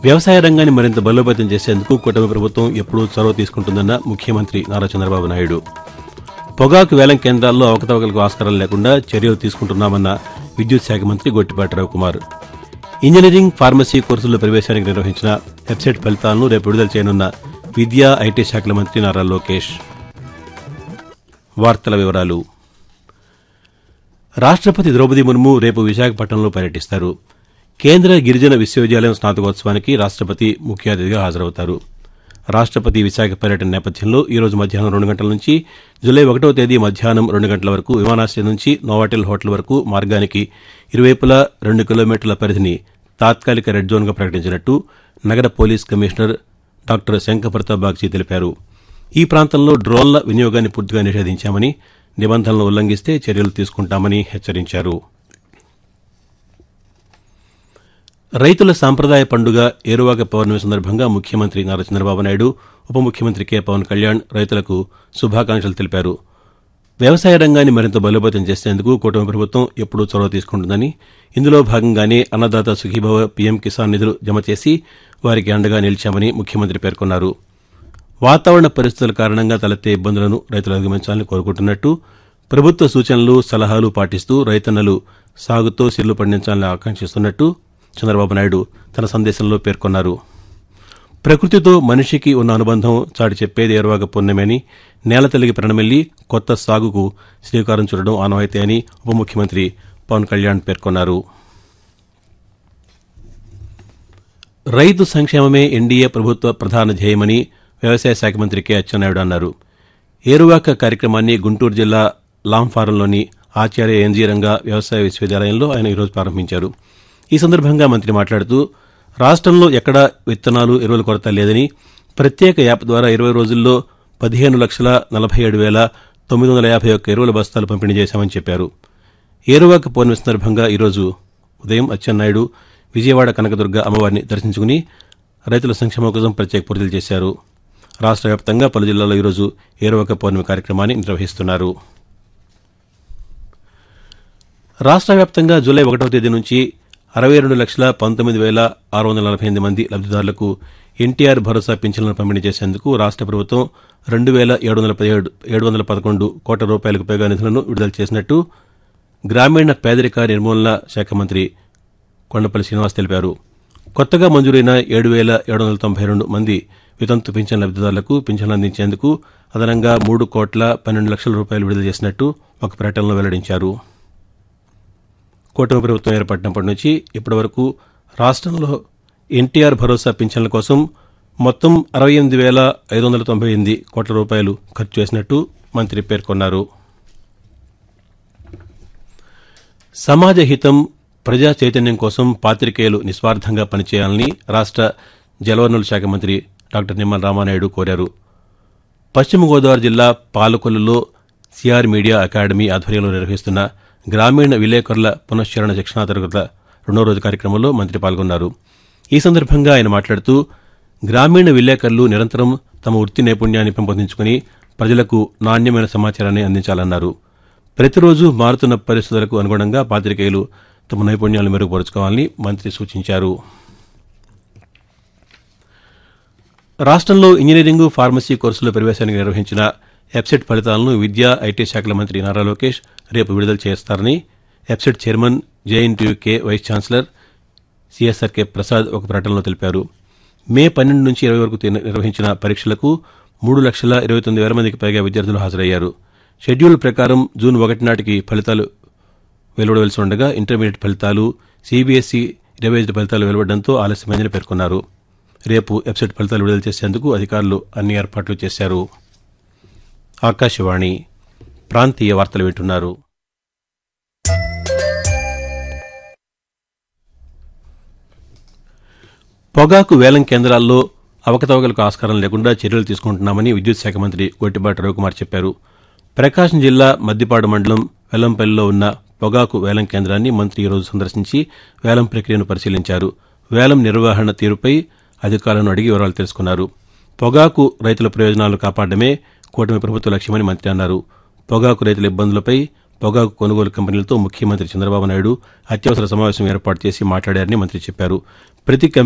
వ్యవసాయ రంగాన్ని మరింత బలోపేతం చేసేందుకు కూటమి ప్రభుత్వం ఎప్పుడూ చొరవ తీసుకుంటుందన్న ముఖ్యమంత్రి నారా చంద్రబాబు నాయుడు పొగాకు వేలం కేంద్రాల్లో అవకతవకలకు ఆస్కారం లేకుండా చర్యలు తీసుకుంటున్నామన్న విద్యుత్ శాఖ మంత్రి గొట్టిపాటి రవికుమార్ ఇంజనీరింగ్ ఫార్మసీ కోర్సుల్లో ప్రవేశానికి నిర్వహించిన వెబ్సైట్ ఫలితాలను రేపు విడుదల చేయనున్న విద్యా ఐటీ శాఖల మంత్రి నారా లోకేష్ వార్తల వివరాలు రాష్ట్రపతి ద్రౌపది ముర్ము రేపు విశాఖపట్నంలో పర్యటిస్తారు కేంద్ర గిరిజన విశ్వవిద్యాలయం స్నాతకోత్సవానికి రాష్ట్రపతి ముఖ్య అతిథిగా హాజరవుతారు రాష్ట్రపతి విశాఖ పర్యటన నేపథ్యంలో ఈ రోజు మధ్యాహ్నం రెండు గంటల నుంచి జూలై ఒకటో తేదీ మధ్యాహ్నం రెండు గంటల వరకు విమానాశ్రయం నుంచి నోవాటెల్ హోటల్ వరకు మార్గానికి ఇరువైపులా రెండు కిలోమీటర్ల పరిధిని తాత్కాలిక రెడ్ జోన్గా ప్రకటించినట్టు నగర police commissioner doctor Shankhabrata Bagchi తెలిపారు ఈ ప్రాంతంలో డ్రోన్ల వినియోగాన్ని పూర్తిగా నిషేధించామని నిబంధనలు ఉల్లంఘిస్తే చర్యలు తీసుకుంటామని హెచ్చరించారు రైతుల సాంప్రదాయ పండుగ ఏరువాక పౌర్ణమి సందర్భంగా ముఖ్యమంత్రి నారా చంద్రబాబు నాయుడు ఉప ముఖ్యమంత్రి కె పవన్ కళ్యాణ్ రైతులకు శుభాకాంక్షలు తెలిపారు వ్యవసాయ రంగాన్ని మరింత బలోపేతం చేసేందుకు కూటమి ప్రభుత్వం ఎప్పుడూ చొరవ తీసుకుంటుందని ఇందులో భాగంగానే అన్నదాత సుఖీభవ పీఎం కిసాన్ నిధులు జమ చేసి వారికి అండగా నిలిచామని ముఖ్యమంత్రి పేర్కొన్నారు వాతావరణ పరిస్థితుల కారణంగా తలెత్తే ఇబ్బందులను రైతులు అధిగమించాలని కోరుకుంటున్నట్టు ప్రభుత్వ సూచనలు సలహాలు పాటిస్తూ రైతన్నలు సాగుతో సిర్లు పండించాలని ఆకాంక్షిస్తున్నట్టు చంద్రబాబు నాయుడు తన సందేశంలో పేర్కొన్నారు ప్రకృతితో మనిషికి ఉన్న అనుబంధం చాటి చెప్పేది ఏర్వాగ పుణ్యమని నేల తల్లికి ప్రణమెల్లి కొత్త సాగుకు శ్రీకారం చుట్టడం ఆనవాయితీ అని ఉప ముఖ్యమంత్రి పవన్ కళ్యాణ్ పేర్కొన్నారు రైతు సంక్షేమమే ఎన్డీఏ ప్రభుత్వ ప్రధాన ధ్యేయమని వ్యవసాయ శాఖ మంత్రి కె అచ్చెన్నాయుడు అన్నారు ఏరువాక కార్యక్రమాన్ని గుంటూరు జిల్లా లాంఫారంలోని ఆచార్య ఎన్జీ రంగా వ్యవసాయ విశ్వవిద్యాలయంలో ఆయన ఈరోజు ప్రారంభించారు ఈ సందర్భంగా మంత్రి మాట్లాడుతూ రాష్ట్రంలో ఎక్కడా విత్తనాలు ఎరువుల కొరత లేదని ప్రత్యేక యాప్ ద్వారా ఇరవై రోజుల్లో పదిహేను లక్షల నలభై ఏడు వేల తొమ్మిది వందల యాభై ఒక్క ఎరువుల బస్తాలు పంపిణీ చేశామని చెప్పారు ఏరువాక పౌర్ణమి సందర్భంగా ఈరోజు ఉదయం అచ్చెన్నాయుడు విజయవాడ కనకదుర్గ అమ్మవారిని దర్శించుకుని రైతుల సంక్షేమం కోసం ప్రత్యేక పూజలు చేశారు రాష్ట్ర వ్యాప్తంగా పలు జిల్లాల్లో ఈరోజు ఏరువాక పౌర్ణమి కార్యక్రమాన్ని నిర్వహిస్తున్నారు రాష్ట్ర వ్యాప్తంగా జూలై ఒకటవ తేదీ నుంచి అరవై రెండు లక్షల పంతొమ్మిది వేల ఆరు వందల నలభై ఎనిమిది మంది లబ్దిదారులకు ఎన్టీఆర్ భరోసా పింఛన్లను పంపిణీ చేసేందుకు రాష్ట్ర ప్రభుత్వం రెండు వేల ఏడు వందల పదిహేడు ఏడు వందల పదకొండు కోట్ల రూపాయలకు పైగా నిధులను విడుదల చేసినట్టు గ్రామీణ పేదరిక నిర్మూలన శాఖ మంత్రి కొండపల్లి శ్రీనివాస్ తెలిపారు కొత్తగా మంజూరైన ఏడు వేల ఏడు వందల తొంభై రెండు మంది వితంతు పింఛన్ లబ్దిదారులకు పింఛన్లు అందించేందుకు అదనంగా మూడు కోట్ల పన్నెండు లక్షల రూపాయలు విడుదల చేసినట్టు ఒక ప్రకటనలో వెల్లడించారు కూటమి ప్రభుత్వం ఏర్పడినప్పటి నుంచి ఇప్పటి వరకు రాష్ట్రంలో ఎన్టీఆర్ భరోసా పింఛన్ల కోసం మొత్తం అరవై ఎనిమిది వేల ఐదు వందల తొంభై ఎనిమిది కోట్ల రూపాయలు ఖర్చు చేసినట్టు మంత్రి పేర్కొన్నారు సమాజ హితం ప్రజా చైతన్యం కోసం పాతికేయులు నిస్వార్థంగా పనిచేయాలని రాష్ట్ర జలవనరుల శాఖ మంత్రి డాక్టర్ నిమ్మల రామానాయుడు కోరారు పశ్చిమ గోదావరి జిల్లా పాలకొల్లులో సిఆర్ మీడియా అకాడమీ ఆధ్వర్యంలో నిర్వహిస్తున్న గ్రామీణ విలేకరుల పునశ్చరణ శిక్షణా తరగతుల రెండో రోజు కార్యక్రమంలో మంత్రి పాల్గొన్నారు ఈ సందర్భంగా ఆయన మాట్లాడుతూ గ్రామీణ విలేకరులు నిరంతరం తమ వృత్తి నైపుణ్యాన్ని పెంపొందించుకుని ప్రజలకు నాణ్యమైన సమాచారాన్ని అందించాలన్నారు ప్రతిరోజు మారుతున్న పరిస్థితులకు అనుగుణంగా పాతికేయులు తమ నైపుణ్యాలను మెరుగుపరుచుకోవాలని మంత్రి సూచించారు రాష్ట్రంలో ఇంజనీరింగ్ ఫార్మసీ కోర్సుల్లో ప్రవేశానికి నిర్వహించిన వెబ్సైట్ ఫలితాలను విద్యా ఐటీ శాఖల మంత్రి నారా లోకేష్ రేపు విడుదల చేస్తారని website chairman JNTUK vice chancellor CSRK Prasad ఒక ప్రకటనలో తెలిపారు మే పన్నెండు నుంచి ఇరవై వరకు తి- నిర్వహించిన పరీక్షలకు మూడు లక్షల ఇరవై తొమ్మిది వేల మందికి పైగా విద్యార్థులు హాజరయ్యారు షెడ్యూల్ ప్రకారం జూన్ ఒకటి నాటికి ఫలితాలు వెలువడవలసి ఉండగా ఇంటర్మీడియట్ ఫలితాలు సిబిఎస్ఈ రివైజ్డ్ ఫలితాలు వెలువడడంతో ఆలస్యమైందని పేర్కొన్నారు రేపు వెబ్సైట్ ఫలితాలు విడుదల చేసేందుకు అధికారులు అన్ని ఏర్పాట్లు చేశారు ఆకాశవాణి ప్రాంతీయ వార్తలు వింటున్నారు పొగాకు వేలం కేంద్రాల్లో అవకతవకలకు ఆస్కారం లేకుండా చర్యలు తీసుకుంటున్నామని విద్యుత్ శాఖ మంత్రి గొట్టిబాటి రవికుమార్ చెప్పారు ప్రకాశం జిల్లా మద్దిపాడు మండలం వెల్లంపల్లిలో ఉన్న పొగాకు వేలం కేంద్రాన్ని మంత్రి ఈరోజు సందర్శించి వేలం ప్రక్రియను పరిశీలించారు వేలం నిర్వహణ తీరుపై అధికారులను అడిగి వివరాలు తెలుసుకున్నారు పొగాకు రైతుల ప్రయోజనాలను కాపాడమే కూటమి ప్రభుత్వ లక్ష్యమని మంత్రి అన్నారు పొగాకు రైతుల ఇబ్బందులపై పొగాకు కొనుగోలు కంపెనీలతో ముఖ్యమంత్రి చంద్రబాబు నాయుడు అత్యవసర సమావేశం ఏర్పాటు చేసి మాట్లాడారని మంత్రి చెప్పారు ప్రతి కంపెనీ